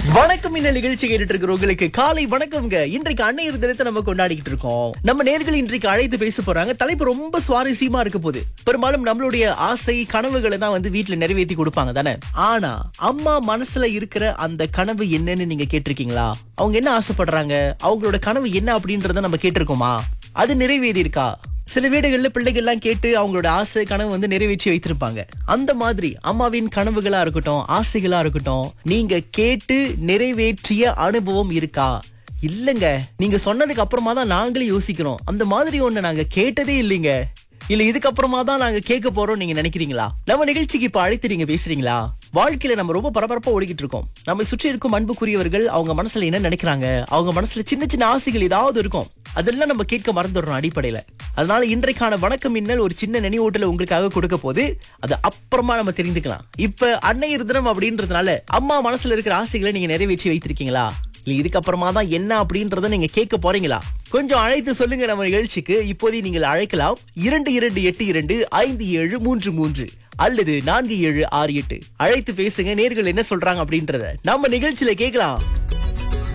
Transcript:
வணக்கம் இந்த நிகழ்ச்சி கேட்டுட்டு இருக்கிறவங்களுக்கு காலை வணக்கம்ங்க இன்றைக்கு அன்னையர் தினத்தை நம்ம கொண்டாடிக்கிட்டு இருக்கோம் நம்ம நேர்கள் இன்றைக்கு அழைத்து பேச போறாங்க தலைப்பு ரொம்ப சுவாரஸ்யமா இருக்க போகுது பெரும்பாலும் நம்மளுடைய ஆசை கனவுகளை தான் வந்து வீட்டுல நிறைவேற்றி கொடுப்பாங்க தானே ஆனா அம்மா மனசுல இருக்கிற அந்த கனவு என்னன்னு நீங்க கேட்டிருக்கீங்களா அவங்க என்ன ஆசைப்படுறாங்க அவங்களோட கனவு என்ன அப்படின்றத நம்ம கேட்டிருக்கோமா அது நிறைவேறி இருக்கா சில வீடுகள்ல பிள்ளைகள் எல்லாம் கேட்டு அவங்களோட ஆசை கனவு வந்து நிறைவேற்றி வைத்திருப்பாங்க அந்த மாதிரி அம்மாவின் கனவுகளா இருக்கட்டும் ஆசைகளா இருக்கட்டும் நீங்க கேட்டு நிறைவேற்றிய அனுபவம் இருக்கா இல்லங்க நீங்க சொன்னதுக்கு அப்புறமா தான் நாங்களே யோசிக்கிறோம் அந்த மாதிரி ஒண்ணு நாங்க கேட்டதே இல்லைங்க இல்ல இதுக்கப்புறமா தான் நாங்க கேட்க போறோம் நீங்க நினைக்கிறீங்களா நம்ம நிகழ்ச்சிக்கு இப்ப அழைத்து நீங்க பேசுறீங்களா வாழ்க்கையில நம்ம ரொம்ப பரபரப்பா ஓடிக்கிட்டு இருக்கோம் நம்ம சுற்றி இருக்கும் அன்புக்குரியவர்கள் அவங்க மனசுல என்ன நினைக்கிறாங்க அவங்க மனசுல சின்ன சின்ன ஆசைகள் ஏதாவது இருக்கும் அதெல்லாம் நம்ம கேட்க மறந்துடுறோம் அடிப்படையில அதனால இன்றைக்கான வணக்கம் மின்னல் ஒரு சின்ன நினைவூட்டல உங்களுக்காக கொடுக்க போது அது அப்புறமா நம்ம தெரிந்துக்கலாம் இப்ப அன்னையர் தினம் அப்படின்றதுனால அம்மா மனசுல இருக்கிற ஆசைகளை நீங்க நிறைவேற்றி வைத்திருக்கீங்களா இல்ல இதுக்கப்புறமா தான் என்ன அப்படின்றத நீங்க கேட்க போறீங்களா கொஞ்சம் அழைத்து சொல்லுங்க நம்ம நிகழ்ச்சிக்கு இப்போதே நீங்கள் அழைக்கலாம் இரண்டு இரண்டு எட்டு இரண்டு ஐந்து ஏழு மூன்று மூன்று அல்லது நான்கு ஏழு ஆறு எட்டு அழைத்து பேசுங்க நேர்கள் என்ன சொல்றாங்க அப்படின்றத நம்ம நிகழ்ச்சியில கேட்கலாம்